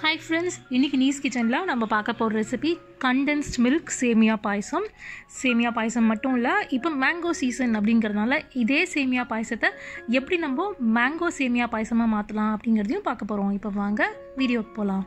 hi friends இன்றைக்கி knees கிச்சனில் நம்ம பார்க்க போகிற ரெசிபி கண்டென்ஸ்ட் மில்க் சேமியா பாயசம் சேமியா பாயசம் மட்டும் இல்லை இப்போ மேங்கோ சீசன் அப்படிங்கிறதுனால இதே சேமியா பாயசத்தை எப்படி நம்ம மேங்கோ சேமியா பாயசமாக மாற்றலாம் அப்படிங்கிறதையும் பார்க்க போகிறோம் இப்போ வாங்க வீடியோக்கு போகலாம்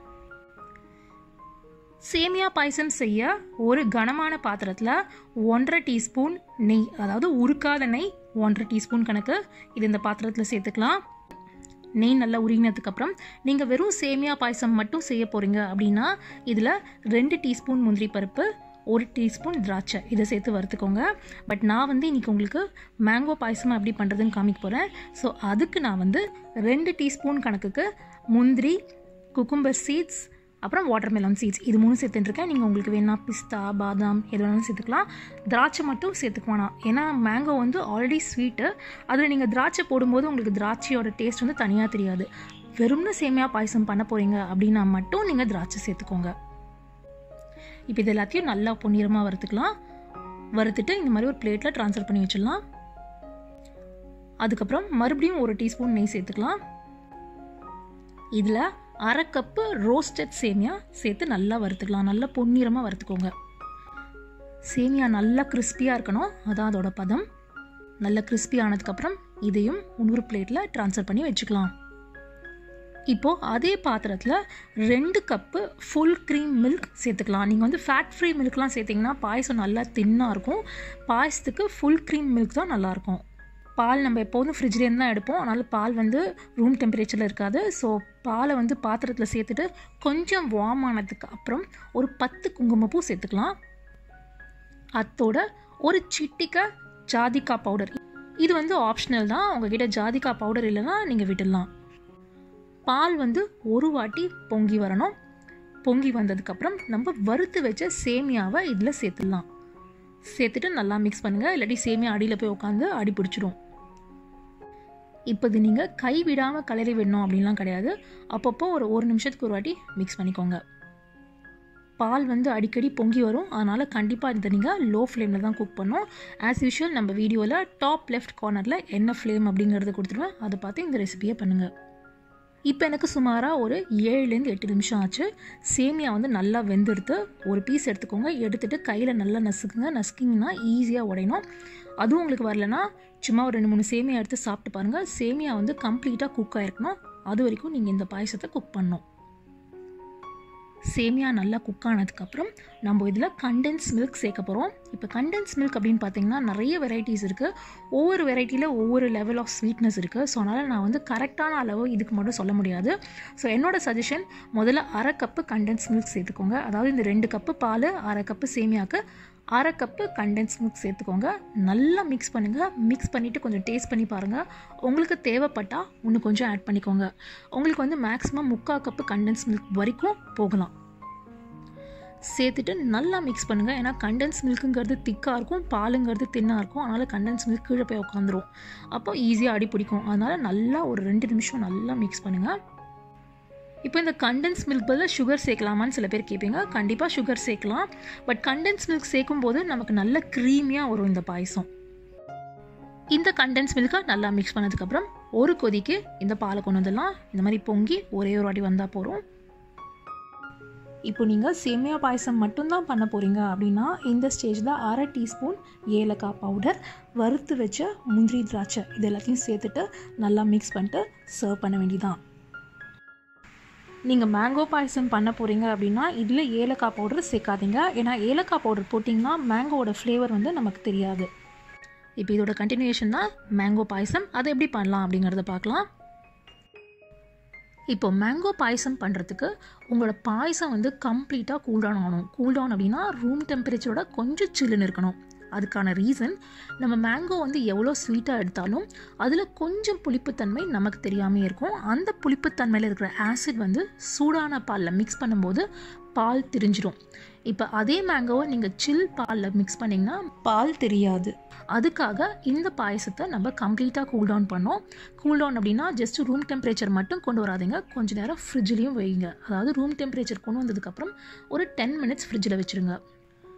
சேமியா பாயசம் செய்ய ஒரு கனமான பாத்திரத்தில் ஒன்றரை டீஸ்பூன் நெய் அதாவது உருக்காத நெய் ஒன்றரை டீஸ்பூன் கணக்கு இது இந்த பாத்திரத்தில் சேர்த்துக்கலாம் நெய் நல்லா உருகினதுக்கப்புறம் நீங்கள் வெறும் சேமியா பாயசம் மட்டும் செய்ய போகிறீங்க அப்படின்னா இதில் ரெண்டு டீஸ்பூன் முந்திரி பருப்பு ஒரு டீஸ்பூன் திராட்சை இதை சேர்த்து வறுத்துக்கோங்க பட் நான் வந்து இன்றைக்கி உங்களுக்கு மேங்கோ பாயசம் எப்படி பண்ணுறதுன்னு காமிக்க போகிறேன் ஸோ அதுக்கு நான் வந்து ரெண்டு டீஸ்பூன் கணக்குக்கு முந்திரி குக்கும்பர் சீட்ஸ் அப்புறம் வாட்டர்மெலன் சீட்ஸ் இது மூணு சேர்த்துட்டுருக்கேன் நீங்கள் உங்களுக்கு வேணா பிஸ்தா பாதாம் எது வேணாலும் சேர்த்துக்கலாம் திராட்சை மட்டும் சேர்த்துக்க வேணாம் ஏன்னா மேங்கோ வந்து ஆல்ரெடி ஸ்வீட்டு அதில் நீங்கள் திராட்சை போடும்போது உங்களுக்கு திராட்சையோட டேஸ்ட் வந்து தனியாக தெரியாது வெறும்னு சேமியா பாயசம் பண்ண போகிறீங்க அப்படின்னா மட்டும் நீங்கள் திராட்சை சேர்த்துக்கோங்க இப்போ இது எல்லாத்தையும் நல்லா பொன்னிறமாக வறுத்துக்கலாம் வறுத்துட்டு இந்த மாதிரி ஒரு பிளேட்டில் ட்ரான்ஸ்ஃபர் பண்ணி வச்சிடலாம் அதுக்கப்புறம் மறுபடியும் ஒரு டீஸ்பூன் நெய் சேர்த்துக்கலாம் இதில் அரை கப்பு ரோஸ்டட் சேமியா சேர்த்து நல்லா வறுத்துக்கலாம் நல்லா பொன்னிறமாக வறுத்துக்கோங்க சேமியா நல்லா கிறிஸ்பியாக இருக்கணும் அதான் அதோட பதம் நல்லா கிறிஸ்பி ஆனதுக்கப்புறம் இதையும் இன்னொரு பிளேட்டில் ட்ரான்ஸ்ஃபர் பண்ணி வச்சுக்கலாம் இப்போது அதே பாத்திரத்தில் ரெண்டு கப்பு ஃபுல் க்ரீம் மில்க் சேர்த்துக்கலாம் நீங்கள் வந்து ஃபேட் ஃப்ரீ மில்க்லாம் சேர்த்திங்கன்னா பாயசம் நல்லா தின்னாக இருக்கும் பாயசத்துக்கு ஃபுல் க்ரீம் மில்க் தான் நல்லாயிருக்கும் பால் நம்ம எப்போதும் ஃப்ரிட்ஜ்லேருந்து தான் எடுப்போம் அதனால் பால் வந்து ரூம் டெம்பரேச்சரில் இருக்காது ஸோ பாலை வந்து பாத்திரத்தில் சேர்த்துட்டு கொஞ்சம் வார்ம் ஆனதுக்கு அப்புறம் ஒரு பத்து குங்குமப்பூ சேர்த்துக்கலாம் அத்தோட ஒரு சிட்டிக்க ஜாதிக்கா பவுடர் இது வந்து ஆப்ஷனல் தான் உங்ககிட்ட ஜாதிக்கா பவுடர் இல்லைன்னா நீங்கள் விட்டுடலாம் பால் வந்து ஒரு வாட்டி பொங்கி வரணும் பொங்கி வந்ததுக்கப்புறம் நம்ம வறுத்து வச்ச சேமியாவை இதில் சேர்த்துடலாம் சேர்த்துட்டு நல்லா மிக்ஸ் பண்ணுங்கள் இல்லாட்டி சேமியா அடியில் போய் உட்காந்து அடி பிடிச்சிரும் இப்போ இது நீங்கள் கை விடாமல் கலரி விடணும் அப்படின்லாம் கிடையாது அப்பப்போ ஒரு ஒரு நிமிஷத்துக்கு ஒரு வாட்டி மிக்ஸ் பண்ணிக்கோங்க பால் வந்து அடிக்கடி பொங்கி வரும் அதனால் கண்டிப்பாக இதை நீங்கள் லோ ஃப்ளேமில் தான் குக் பண்ணோம் ஆஸ் யூஷுவல் நம்ம வீடியோவில் டாப் லெஃப்ட் கார்னரில் என்ன ஃப்ளேம் அப்படிங்கிறத கொடுத்துருவேன் அதை பார்த்து இந்த ரெசிபியை பண்ணுங்கள் இப்போ எனக்கு சுமாராக ஒரு ஏழுலேருந்து எட்டு நிமிஷம் ஆச்சு சேமியா வந்து நல்லா வெந்தெடுத்து ஒரு பீஸ் எடுத்துக்கோங்க எடுத்துகிட்டு கையில் நல்லா நசுக்குங்க நசுக்கிங்கன்னா ஈஸியாக உடையணும் அதுவும் உங்களுக்கு வரலனா சும்மா ஒரு ரெண்டு மூணு சேமியா எடுத்து சாப்பிட்டு பாருங்கள் சேமியா வந்து கம்ப்ளீட்டாக குக் ஆகிருக்கணும் அது வரைக்கும் நீங்கள் இந்த பாயசத்தை குக் பண்ணணும் சேமியா நல்லா குக் ஆனதுக்கப்புறம் நம்ம இதில் கண்டென்ஸ் மில்க் சேர்க்க போகிறோம் இப்போ கண்டென்ஸ் மில்க் அப்படின்னு பார்த்தீங்கன்னா நிறைய வெரைட்டிஸ் இருக்குது ஒவ்வொரு வெரைட்டியில் ஒவ்வொரு லெவல் ஆஃப் ஸ்வீட்னஸ் இருக்குது ஸோ அதனால் நான் வந்து கரெக்டான அளவு இதுக்கு மட்டும் சொல்ல முடியாது ஸோ என்னோட சஜஷன் முதல்ல அரை கப்பு கண்டென்ஸ் மில்க் சேர்த்துக்கோங்க அதாவது இந்த ரெண்டு கப்பு பால் அரை கப்பு சேமியாவுக்கு அரை கப்பு கண்டென்ஸ் மில்க் சேர்த்துக்கோங்க நல்லா மிக்ஸ் பண்ணுங்கள் மிக்ஸ் பண்ணிவிட்டு கொஞ்சம் டேஸ்ட் பண்ணி பாருங்கள் உங்களுக்கு தேவைப்பட்டால் இன்னும் கொஞ்சம் ஆட் பண்ணிக்கோங்க உங்களுக்கு வந்து மேக்ஸிமம் முக்கால் கப்பு கண்டென்ஸ் மில்க் வரைக்கும் போகலாம் சேர்த்துட்டு நல்லா மிக்ஸ் பண்ணுங்கள் ஏன்னா கண்டென்ஸ் மில்க்குங்கிறது திக்காக இருக்கும் பாலுங்கிறது தின்னாக இருக்கும் அதனால் கண்டென்ஸ் மில்க் கீழே போய் உட்காந்துரும் அப்போ ஈஸியாக அடி பிடிக்கும் அதனால் நல்லா ஒரு ரெண்டு நிமிஷம் நல்லா மிக்ஸ் பண்ணுங்கள் இப்போ இந்த கண்டென்ஸ் மில்க் பதில் சுகர் சேர்க்கலாமான்னு சில பேர் கேட்பீங்க கண்டிப்பாக சுகர் சேர்க்கலாம் பட் கண்டென்ஸ் மில்க் சேர்க்கும் போது நமக்கு நல்ல க்ரீமியாக வரும் இந்த பாயசம் இந்த கண்டென்ஸ் மில்கை நல்லா மிக்ஸ் பண்ணதுக்கப்புறம் ஒரு கொதிக்கு இந்த பாலை கொண்டு வந்துடலாம் இந்த மாதிரி பொங்கி ஒரே ஒரு வாட்டி வந்தால் போகிறோம் இப்போ நீங்கள் சேமியா பாயசம் மட்டும்தான் பண்ண போகிறீங்க அப்படின்னா இந்த ஸ்டேஜில் அரை டீஸ்பூன் ஏலக்காய் பவுடர் வறுத்து வச்ச முந்திரி திராட்சை இது எல்லாத்தையும் சேர்த்துட்டு நல்லா மிக்ஸ் பண்ணிட்டு சர்வ் பண்ண வேண்டியதான் நீங்கள் மேங்கோ பாயசம் பண்ண போகிறீங்க அப்படின்னா இதில் ஏலக்காய் பவுடர் சேர்க்காதீங்க ஏன்னா ஏலக்காய் பவுடர் போட்டிங்கன்னா மேங்கோவோட ஃப்ளேவர் வந்து நமக்கு தெரியாது இப்போ இதோட கண்டினியூஷன் தான் மேங்கோ பாயசம் அதை எப்படி பண்ணலாம் அப்படிங்கிறத பார்க்கலாம் இப்போ மேங்கோ பாயசம் பண்ணுறதுக்கு உங்களோட பாயசம் வந்து கம்ப்ளீட்டாக கூல்டவுன் ஆகணும் கூல்டவுன் அப்படின்னா ரூம் டெம்பரேச்சரோட கொஞ்சம் சில்லுன்னு இருக்கணும் அதுக்கான ரீசன் நம்ம மேங்கோ வந்து எவ்வளோ ஸ்வீட்டாக எடுத்தாலும் அதில் கொஞ்சம் புளிப்புத்தன்மை நமக்கு தெரியாமல் இருக்கும் அந்த புளிப்புத்தன்மையில் இருக்கிற ஆசிட் வந்து சூடான பாலில் மிக்ஸ் பண்ணும்போது பால் திரிஞ்சிடும் இப்போ அதே மேங்கோவை நீங்கள் சில் பாலில் மிக்ஸ் பண்ணிங்கன்னா பால் தெரியாது அதுக்காக இந்த பாயசத்தை நம்ம கம்ப்ளீட்டாக கூல் டவுன் பண்ணோம் கூல் டவுன் அப்படின்னா ஜஸ்ட் ரூம் டெம்பரேச்சர் மட்டும் கொண்டு வராதிங்க கொஞ்ச நேரம் ஃப்ரிட்ஜ்லேயும் வைங்க அதாவது ரூம் டெம்பரேச்சர் கொண்டு வந்ததுக்கப்புறம் ஒரு டென் மினிட்ஸ் ஃப்ரிட்ஜில் வச்சுருங்க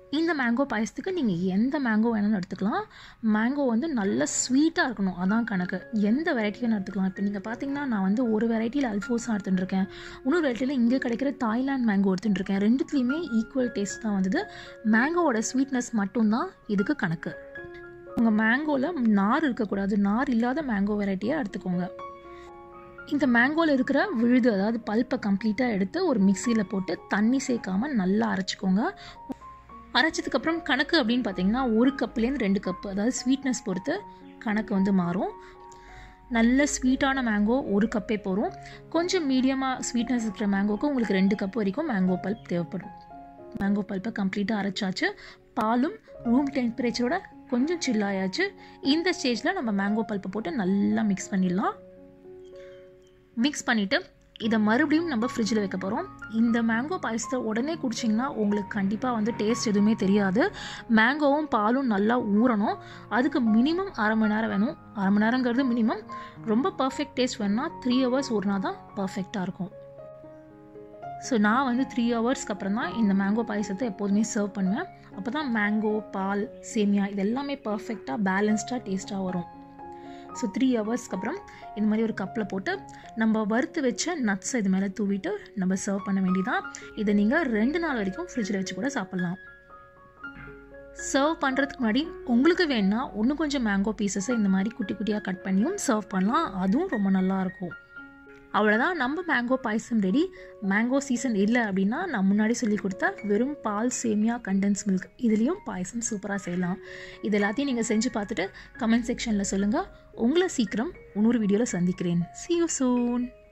இந்த மேங்கோ பாயசத்துக்கு நீங்கள் எந்த மேங்கோ வேணாலும் எடுத்துக்கலாம் மேங்கோ வந்து நல்ல ஸ்வீட்டாக இருக்கணும் அதான் கணக்கு எந்த வெரைட்டி வேணும் எடுத்துக்கலாம் இப்போ நீங்கள் பார்த்தீங்கன்னா நான் வந்து ஒரு வெரைட்டியில் அல்ஃபோஸாக எடுத்துகிட்டு இருக்கேன் இன்னொரு வெரைட்டியில் இங்கே கிடைக்கிற தாய்லாந்து மேங்கோ எடுத்துகிட்டு இருக்கேன் ரெண்டுத்துலேயுமே ஈக்குவல் டேஸ்ட் தான் வந்தது மேங்கோவோட ஸ்வீட்னஸ் மட்டும்தான் இதுக்கு கணக்கு உங்கள் மேங்கோவில் நார் இருக்கக்கூடாது நார் இல்லாத மேங்கோ வெரைட்டியாக எடுத்துக்கோங்க இந்த மேங்கோவில் இருக்கிற விழுது அதாவது பல்ப்பை கம்ப்ளீட்டாக எடுத்து ஒரு மிக்சியில் போட்டு தண்ணி சேர்க்காம நல்லா அரைச்சிக்கோங்க அரைச்சதுக்கப்புறம் கணக்கு அப்படின்னு பார்த்தீங்கன்னா ஒரு கப்புலேருந்து ரெண்டு கப்பு அதாவது ஸ்வீட்னஸ் பொறுத்து கணக்கு வந்து மாறும் நல்ல ஸ்வீட்டான மேங்கோ ஒரு கப்பே போகும் கொஞ்சம் மீடியமாக ஸ்வீட்னஸ் இருக்கிற மேங்கோக்கு உங்களுக்கு ரெண்டு கப் வரைக்கும் மேங்கோ பல்ப் தேவைப்படும் மேங்கோ பல்ப்பை கம்ப்ளீட்டாக அரைச்சாச்சு பாலும் ரூம் டெம்பரேச்சரோட கொஞ்சம் சில்லாயாச்சு இந்த ஸ்டேஜில் நம்ம மேங்கோ பல்ப்பை போட்டு நல்லா மிக்ஸ் பண்ணிடலாம் மிக்ஸ் பண்ணிவிட்டு இதை மறுபடியும் நம்ம ஃப்ரிட்ஜில் வைக்க போகிறோம் இந்த மேங்கோ பாயசத்தை உடனே குடிச்சிங்கன்னா உங்களுக்கு கண்டிப்பாக வந்து டேஸ்ட் எதுவுமே தெரியாது மேங்கோவும் பாலும் நல்லா ஊறணும் அதுக்கு மினிமம் அரை மணி நேரம் வேணும் அரை மணி நேரங்கிறது மினிமம் ரொம்ப பர்ஃபெக்ட் டேஸ்ட் வேணும்னா த்ரீ ஹவர்ஸ் ஊறினா தான் பர்ஃபெக்டாக இருக்கும் ஸோ நான் வந்து த்ரீ ஹவர்ஸ்க்கு அப்புறம் தான் இந்த மேங்கோ பாயசத்தை எப்போதுமே சர்வ் பண்ணுவேன் அப்போ தான் மேங்கோ பால் சேமியா இது எல்லாமே பர்ஃபெக்டாக பேலன்ஸ்டாக டேஸ்ட்டாக வரும் ஸோ த்ரீ ஹவர்ஸ்க்கு அப்புறம் இந்த மாதிரி ஒரு கப்பில் போட்டு நம்ம வறுத்து வச்ச நட்ஸை இது மேலே தூவிட்டு நம்ம சர்வ் பண்ண வேண்டியதான் இதை நீங்கள் ரெண்டு நாள் வரைக்கும் ஃப்ரிட்ஜில் வச்சு கூட சாப்பிட்லாம் சர்வ் பண்ணுறதுக்கு முன்னாடி உங்களுக்கு வேணுன்னா இன்னும் கொஞ்சம் மேங்கோ பீசஸை இந்த மாதிரி குட்டி குட்டியாக கட் பண்ணியும் சர்வ் பண்ணலாம் அதுவும் ரொம்ப நல்லாயிருக்கும் அவ்வளோதான் நம்ம mango payasam ready mango season இல்லை அப்படின்னா நான் முன்னாடி சொல்லி கொடுத்த வெறும் பால் சேமியா கண்டென்ஸ் மில்க் இதுலேயும் பாயசம் சூப்பராக செய்யலாம் இது எல்லாத்தையும் நீங்கள் செஞ்சு பார்த்துட்டு கமெண்ட் செக்ஷனில் சொல்லுங்கள் உங்களை சீக்கிரம் இன்னொரு வீடியோவில் சந்திக்கிறேன் சி யூ சூன்